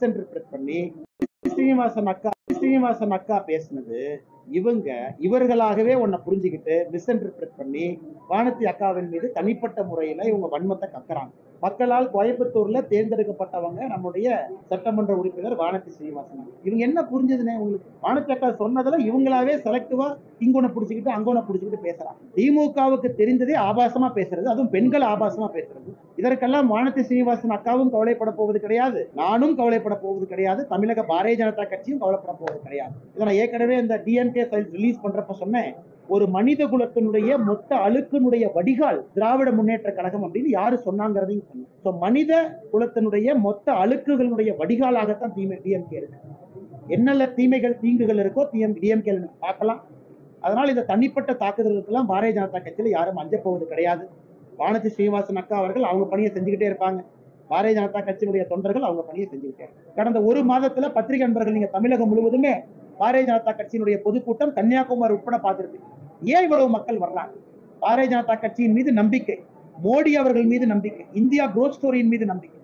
Misinterpret பண்ணி ஸ்ரீனிவாசன் அக்கா ஸ்ரீனிவாசன் அக்கா பேசுனது இவங்க இவர்களாகவே உன்னை புரிஞ்சுக்கிட்டு மிஸ்இன்டர்பிரட் பண்ணி வானதி அக்காவின் மீது தனிப்பட்ட முறையில இவங்க வன்மத்தை கக்குறாங்க மக்களால் கோயம்புத்தூர்ல தேர்ந்தெடுக்கப்பட்டவங்க நம்முடைய சட்டமன்ற உறுப்பினர் வானதி ஸ்ரீனிவாசன் இவங்க என்ன புரிஞ்சதுனே உங்களுக்கு வானதி அக்கா சொன்னதுல இவங்களாவே செலக்டிவா இங்கொன்னு புடிச்சுக்கிட்டு அங்கொன்னு புடிச்சுக்கிட்டு பேசுறாங்க திமுகவுக்கு தெரிந்ததே ஆபாசமா பேசுறது அதுவும் பெண்கள் ஆபாசமா பேசுறது இதற்கெல்லாம் வானதி ஸ்ரீனிவாசன் அக்காவும் கவலைப்பட போவது கிடையாது நானும் கவலைப்பட போவது கிடையாது தமிழக பாரதிய ஜனதா கட்சியும் கவலைப்பட போவது கிடையாது இதை நான் ஏற்கனவே இந்த டிஎம்கே ஃபைல் ரிலீஸ் பண்றப்ப சொன்னேன் ஒரு மனித குலத்தினுடைய மொத்த அழுக்கினுடைய வடிகால் திராவிட முன்னேற்ற கழகம் அப்படின்னு யாரு சொன்னாங்கிறதையும் சொன்னேன் ஸோ மனித குலத்தினுடைய மொத்த அழுக்குகளுடைய வடிகாலாகத்தான் தீமை டிஎம்கே இருக்கு என்னென்ன தீமைகள் தீங்குகள் இருக்கோ டிஎம் டிஎம்கே பார்க்கலாம் அதனால் இந்த தனிப்பட்ட தாக்குதலுக்கெல்லாம் பாரதிய ஜனதா கட்சியில யாரும் அஞ்சப் போவது கிடையாது வானதி ஸ்ரீனிவாசன் அக்கா அவர்கள் அவங்க பணியை செஞ்சுக்கிட்டே இருப்பாங்க பாரதிய ஜனதா கட்சியினுடைய தொண்டர்கள் அவங்க பணியை செஞ்சுக்கிட்டே இருப்பாங்க. கடந்த ஒரு மாதத்துல பத்திரிகை நண்பர்கள் நீங்க தமிழகம் முழுவதுமே பாரதிய ஜனதா கட்சியினுடைய பொதுக்கூட்டம் கன்னியாகுமரி உட்பட பார்த்திருக்கு ஏன் இவ்வளவு மக்கள் வர்றாங்க பாரதிய ஜனதா கட்சியின் மீது நம்பிக்கை மோடி அவர்கள் மீது நம்பிக்கை இந்தியா குரோத் ஸ்டோரியின் மீது நம்பிக்கை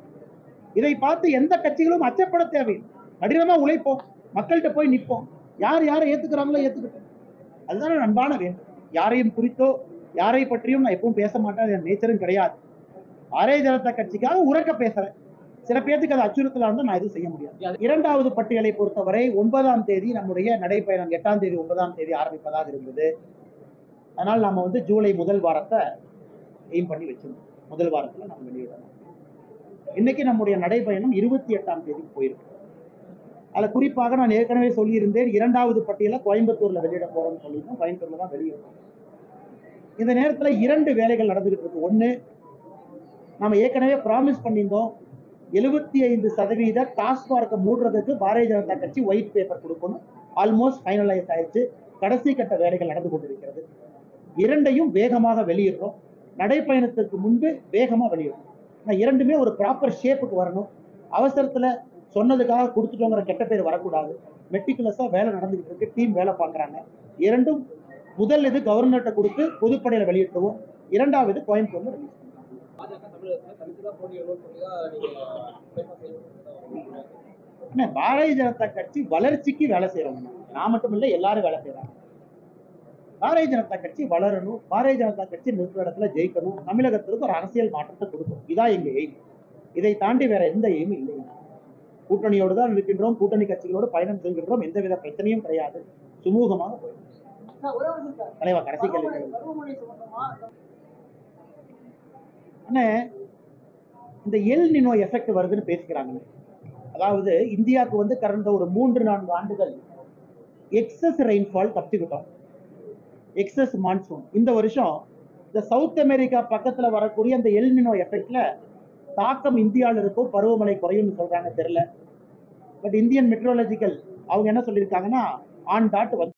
இதை பார்த்து எந்த கட்சிகளும் அச்சப்பட தேவையில்லை கடினமா உழைப்போம் மக்கள்கிட்ட போய் நிற்போம் யார் யாரை ஏத்துக்கிறாங்களோ ஏத்துக்கிட்டோம் அதுதானே அன்பான வேண்டும் யாரையும் குறித்தோ யாரை பற்றியும் நான் எப்பவும் பேச மாட்டேன் அது என் நேச்சரும் கிடையாது பாரதிய ஜனதா கட்சிக்காக உறக்க பேசுறேன் சில பேர்த்துக்கு அது அச்சுறுத்தலா இருந்தா நான் எதுவும் செய்ய முடியாது இரண்டாவது பட்டியலை பொறுத்தவரை ஒன்பதாம் தேதி நம்முடைய நடைப்பயணம் எட்டாம் தேதி ஒன்பதாம் தேதி ஆரம்பிப்பதாக இருந்தது அதனால் நாம வந்து ஜூலை முதல் வாரத்தை எய்ம் பண்ணி வச்சிருந்தோம் முதல் வாரத்துல நம்ம வெளியிடணும் இன்னைக்கு நம்முடைய நடைப்பயணம் இருபத்தி எட்டாம் தேதி போயிருக்கு அதுல குறிப்பாக நான் ஏற்கனவே சொல்லியிருந்தேன் இரண்டாவது பட்டியலை கோயம்புத்தூர்ல வெளியிட போறோம்னு சொல்லியிருந்தோம் கோயம்புத்தூர்ல தான் வெளியிடணும் இந்த நேரத்துல இரண்டு வேலைகள் நடந்துகிட்டு இருக்கு ஒண்ணு நம்ம ஏற்கனவே ப்ராமிஸ் பண்ணியிருந்தோம் எழுபத்தி ஐந்து சதவீத டாஸ்மார்க்கை மூடுறதுக்கு பாரதிய ஜனதா கட்சி ஒயிட் பேப்பர் கொடுக்கணும் ஆல்மோஸ்ட் ஃபைனலைஸ் ஆயிடுச்சு கடைசி கட்ட வேலைகள் நடந்து கொண்டிருக்கிறது இரண்டையும் வேகமாக வெளியிடுறோம் நடைப்பயணத்திற்கு முன்பு வேகமா வெளியிடுறோம் ஆனா இரண்டுமே ஒரு ப்ராப்பர் ஷேப்புக்கு வரணும் அவசரத்துல சொன்னதுக்காக கொடுத்துட்டோங்கிற கெட்ட பேர் வரக்கூடாது மெட்டிகுலஸா வேலை நடந்துகிட்டு இருக்கு டீம் வேலை பார்க்கறாங்க இரண்டும் முதல் இது கவர்னர்கிட்ட கொடுத்து பொதுப்படையில வெளியிட்டுருவோம் இரண்டாவது கோயம்புத்தூர்ல ரிலீஸ் பாஜக தமிழகத்துல தனித்துதான் போட்டியிடணும்னு சொல்லி தான் நீங்க முனைப்பா செயல்படுறதா ஆனா பாரதிய ஜனதா கட்சி வளர்ச்சிக்கு வேலை செய்யறவங்க நான் மட்டும் இல்ல எல்லாரும் வேலை செய்யறாங்க பாரதிய ஜனதா கட்சி வளரணும் பாரதிய ஜனதா கட்சி நிற்கிற இடத்துல ஜெயிக்கணும் தமிழகத்திற்கு ஒரு அரசியல் மாற்றத்தை கொடுக்கும் இதான் எங்க எய்ம் இதை தாண்டி வேற எந்த எய்மும் இல்லை கூட்டணியோடு தான் இருக்கின்றோம் கூட்டணி கட்சிகளோடு பயணம் செய்கின்றோம் எந்தவித பிரச்சனையும் கிடையாது சுமூகமாக போயிடும் தலைவா கடைசி கேள்வி கேளுங்க. அண்ணே இந்த எல் நினோ எஃபெக்ட் வருதுன்னு பேசிக்கிறாங்க அதாவது இந்தியாவுக்கு வந்து கடந்த ஒரு மூன்று நான்கு ஆண்டுகள் எக்ஸஸ் ரெயின்ஃபால் தப்பிச்சுக்கிட்டோம் எக்ஸஸ் மான்சூன் இந்த வருஷம் இந்த சவுத் அமெரிக்கா பக்கத்துல வரக்கூடிய அந்த எல் நினோ எஃபெக்ட்ல தாக்கம் இந்தியாவில் இருக்கும் பருவமழை குறையும்னு சொல்றாங்க தெரியல பட் இந்தியன் மெட்ரோலஜிக்கல் அவங்க என்ன சொல்லியிருக்காங்கன்னா ஆன் டாட் வந்து